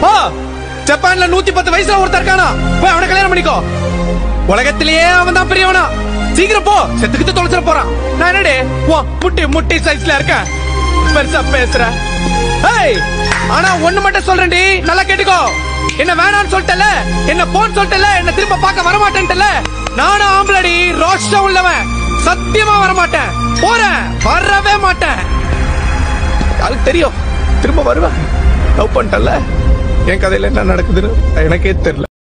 போ ஜப்பான்ல நூத்தி பத்து வயசுல ஒருத்தர் இருக்கானா போய் அவனை கல்யாணம் பண்ணிக்கோ உலகத்திலேயே அவன் தான் பெரியவனா சீக்கிரம் போ செத்துக்கிட்டு தொலைச்சிட போறான் நான் என்னடே வா முட்டி முட்டி சைஸ்ல இருக்கேன் பெருசா பேசுற ஏய் ஆனா ஒண்ணு மட்டும் சொல்றேன்டி நல்லா கேட்டுக்கோ என்ன வேணாம்னு சொல்லிட்டல என்ன போன்னு சொல்லிட்டல என்ன திரும்ப பார்க்க வர மாட்டேன்ட்டல நானும் ஆம்பளடி ரோஷம் உள்ளவன் சத்தியமா வர மாட்டேன் போறேன் வரவே மாட்டேன் யாருக்கு தெரியும் திரும்ப வருவேன் லவ் பண்ணிட்டல என் கதையில என்ன நடக்குதுன்னு எனக்கே தெரியல